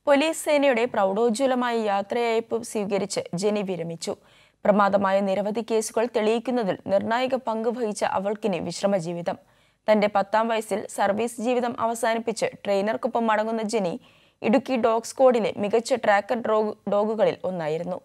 police സേനയുടെ പ്രൗഢോജ്വലമായ യാത്രയയപ്പ് സ്വീകരിച്ച് ജെനി വിരമിച്ചു പ്രമാദമായ നിരവധി കേസുകൾ തെളിയിക്കുന്നതിൽ നിർണായക പങ്ക് വഹിച്ച അവൾക്കിനി വിശ്രമജീവിതം തന്റെ പത്താം വയസ്സിൽ സർവീസ് ജീവിതം അവസാനിപ്പിച്ച് ട്രെയിനർക്കൊപ്പം മടങ്ങുന്ന ജെനി ഇടുക്കി ഡോഗ് സ്ക്വാഡിലെ മികച്ച ട്രാക്കർ ഡോഗ് ഡോഗുകളിൽ ഒന്നായിരുന്നു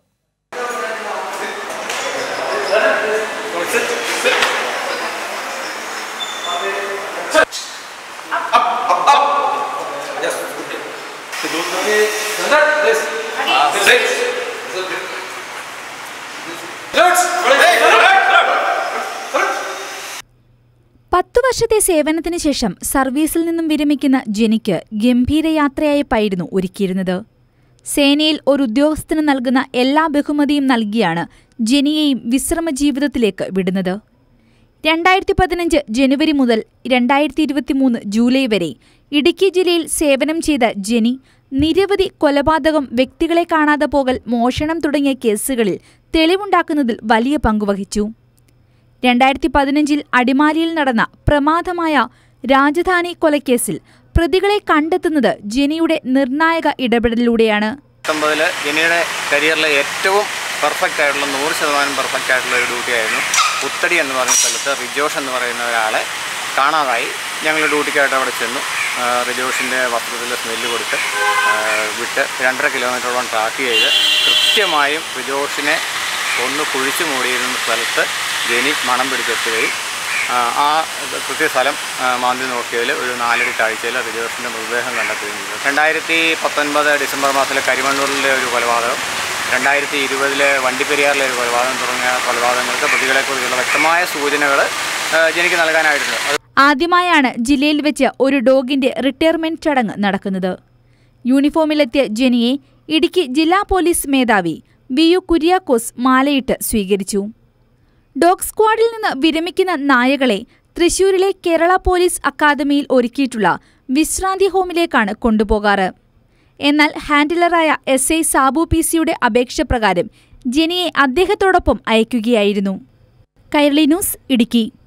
പത്തു വർഷത്തെ സേവനത്തിന് ശേഷം സർവീസിൽ നിന്നും വിരമിക്കുന്ന ജെനിക്ക് ഗംഭീരയാത്രയായപ്പായിരുന്നു ഒരുക്കിയിരുന്നത് സേനയിൽ ഒരു ഉദ്യോഗസ്ഥന് നൽകുന്ന എല്ലാ ബഹുമതിയും നൽകിയാണ് ജെനിയെയും വിശ്രമ ജീവിതത്തിലേക്ക് വിടുന്നത് രണ്ടായിരത്തി പതിനഞ്ച് ജനുവരി മുതൽ രണ്ടായിരത്തി ഇരുപത്തിമൂന്ന് ജൂലൈ വരെ ഇടുക്കി ജില്ലയിൽ സേവനം ചെയ്ത ജെനി നിരവധി കൊലപാതകം വ്യക്തികളെ കാണാതെ പോകൽ മോഷണം തുടങ്ങിയ കേസുകളിൽ തെളിവുണ്ടാക്കുന്നതിൽ വലിയ പങ്കുവഹിച്ചു രണ്ടായിരത്തി പതിനഞ്ചിൽ അടിമാലിയിൽ നടന്ന പ്രമാദമായ രാജധാനി കൊലക്കേസിൽ പ്രതികളെ കണ്ടെത്തുന്നത് ജെനിയുടെ നിർണായക ഇടപെടലിലൂടെയാണ് പത്തൊമ്പതിൽ ജെനിയുടെ കരിയറിലെ ഏറ്റവും പെർഫെക്റ്റ് ആയിട്ടുള്ള നൂറ് ശതമാനം പെർഫെക്റ്റ് ആയിട്ടുള്ള ഒരു ഡ്യൂട്ടിയായിരുന്നു പുത്തടി എന്ന് പറഞ്ഞ സ്ഥലത്ത് റിജോഷ് എന്ന് പറയുന്ന ഒരാളെ കാണാതായി ഞങ്ങൾ ഡ്യൂട്ടിക്കായിട്ട് അവിടെ ചെന്നു ആ, റിജോഷിൻ്റെ വസ്ത്രത്തിൽ സ്മെല്ല് കൊടുത്ത് ആ, വിട്ട് രണ്ടര കിലോമീറ്ററോളം ട്രാക്ക് ചെയ്ത് കൃത്യമായും റിജോഷിനെ ഒന്ന് കുഴിച്ചു മൂടിയിരുന്ന സ്ഥലത്ത് ജെനി മണം പിടിച്ചെത്തുകയും ആ, ആ കൃത്യസ്ഥലം ആ, മാന്തി നോക്കിയതിൽ ഒരു നാലടി താഴ്ചയിൽ റിജോഷിൻ്റെ മൃതദേഹം കണ്ടെത്തുകയും ചെയ്തു രണ്ടായിരത്തി പത്തൊൻപത് ഡിസംബർ മാസത്തിലെ കരിമണ്ണൂരിലെ ഒരു കൊലപാതകം രണ്ടായിരത്തി ഇരുപതിലെ വണ്ടിപ്പെരിയാറിലെ ഒരു കൊലപാതകം തുടങ്ങിയ കൊലപാതകങ്ങൾക്ക് പ്രതികളെക്കുറിച്ചുള്ള വ്യക്തമായ സൂചനകൾ ജനിക്ക് നൽകാനായിട്ടുണ്ട് അത് ആദ്യമായാണ് ജില്ലയിൽ വെച്ച് ഒരു ഡോഗിന്റെ റിട്ടയർമെന്റ് ചടങ്ങ് നടക്കുന്നത് യൂണിഫോമിലെത്തിയ ജെനിയെ ഇടുക്കി ജില്ലാ പോലീസ് മേധാവി വി യു കുര്യാക്കോസ് മാലയിട്ട് സ്വീകരിച്ചു ഡോഗ് സ്ക്വാഡിൽ നിന്ന് വിരമിക്കുന്ന നായകളെ തൃശൂരിലെ കേരള പോലീസ് അക്കാദമിയിൽ ഒരുക്കിയിട്ടുള്ള വിശ്രാന്തി ഹോമിലേക്കാണ് കൊണ്ടുപോകാറ് എന്നാൽ ഹാൻഡിലറായ എസ് ഐ സാബു പി സിയുടെ അപേക്ഷ പ്രകാരം ജെനിയെ അദ്ദേഹത്തോടൊപ്പം അയക്കുകയായിരുന്നു കൈരളി ന്യൂസ് ഇടുക്കി